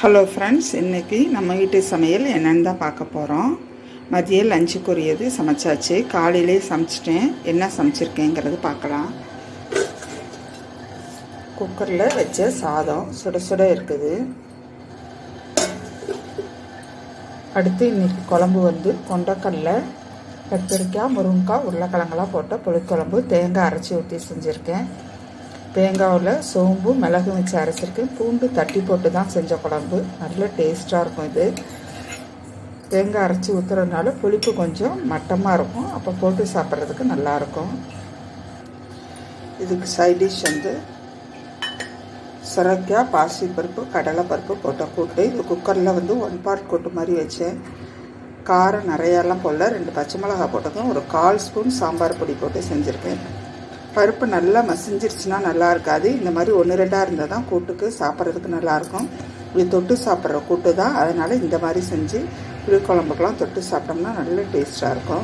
hello friends இன்றைக்கி நம்ம வீட்டு சமையல் என்னென்னு தான் பார்க்க போகிறோம் மதியம் லஞ்சுக்குரியது சமைச்சாச்சு காலையிலே சமைச்சிட்டேன் என்ன சமைச்சிருக்கேங்கிறது பார்க்கலாம் குக்கரில் வச்ச சாதம் சுட சுட இருக்குது அடுத்து இன்றைக்கி குழம்பு வந்து கொண்டக்கடலை கத்திரிக்காய் முருங்கைக்காய் உருளைக்கிழங்கெல்லாம் போட்ட புளிக்குழம்பு தேங்காய் அரைச்சி ஊற்றி செஞ்சுருக்கேன் தேங்காவில் சோம்பு மிளகு வச்சு அரைச்சிருக்கேன் பூண்டு தட்டி போட்டு தான் செஞ்ச குழம்பு நல்ல டேஸ்ட்டாக இருக்கும் இது தேங்காய் அரைச்சி ஊற்றுறதுனால புளிப்பு கொஞ்சம் மட்டமாக இருக்கும் அப்போ போட்டு சாப்பிட்றதுக்கு நல்லாயிருக்கும் இதுக்கு சைட் டிஷ் வந்து சுரக்காய் பாசிப்பருப்பு கடலைப்பருப்பு போட்ட கூட்டு இது குக்கரில் வந்து ஒன் பார்ட் கூட்டு மாதிரி வச்சேன் காரம் நிறையாலாம் போடல ரெண்டு பச்சை மிளகா போட்டதும் ஒரு கால் ஸ்பூன் சாம்பார் பொடி போட்டு செஞ்சுருக்கேன் பருப்பு நல்லா மசிஞ்சிருச்சுன்னா நல்லா இருக்காது இந்த மாதிரி ஒன்று ரெண்டாக இருந்தால் தான் கூட்டுக்கு சாப்பிட்றதுக்கு நல்லாயிருக்கும் இது தொட்டு சாப்பிட்ற கூட்டு தான் அதனால் இந்த மாதிரி செஞ்சு புளிக்குழம்புக்கெலாம் தொட்டு சாப்பிட்டோம்னா நல்ல டேஸ்ட்டாக இருக்கும்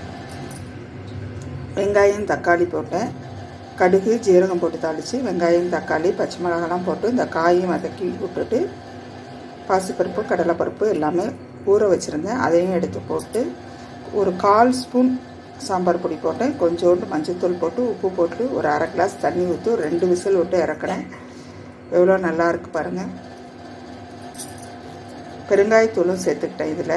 வெங்காயம் தக்காளி போட்டேன் கடுகு ஜீரகம் போட்டு தாளித்து வெங்காயம் தக்காளி பச்சை மிளகாலாம் போட்டு இந்த காயும் வதக்கி விட்டுட்டு பாசிப்பருப்பு கடலைப்பருப்பு எல்லாமே ஊற வச்சுருந்தேன் அதையும் எடுத்து போட்டு ஒரு கால் ஸ்பூன் சாம்பார் பொடி போட்டேன் கொஞ்சோண்டு மஞ்சத்தூள் போட்டு உப்பு போட்டு ஒரு அரை கிளாஸ் தண்ணி ஊற்றி ரெண்டு விசில் விட்டு இறக்குறேன் எவ்வளோ நல்லா இருக்குது பாருங்கள் பெருங்காயத்தூளும் சேர்த்துக்கிட்டேன் இதில்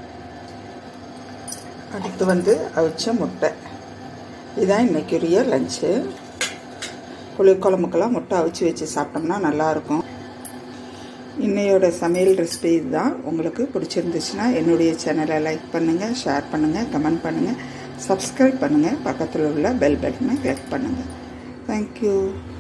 அடுத்து வந்து அவிச்ச முட்டை இதுதான் இன்றைக்குரிய லஞ்சு புளிக்குழம்புக்கெல்லாம் முட்டை அவிச்சு வச்சு சாப்பிட்டோம்னா நல்லாயிருக்கும் இன்னையோட சமையல் ரெசிபி இதுதான் உங்களுக்கு பிடிச்சிருந்துச்சுன்னா என்னுடைய சேனலை லைக் பண்ணுங்கள் ஷேர் பண்ணுங்கள் கமெண்ட் பண்ணுங்கள் சப்ஸ்கிரைப் பண்ணுங்கள் பக்கத்தில் உள்ள பெல் பட்டனை கிளிக் பண்ணுங்கள் தேங்க்யூ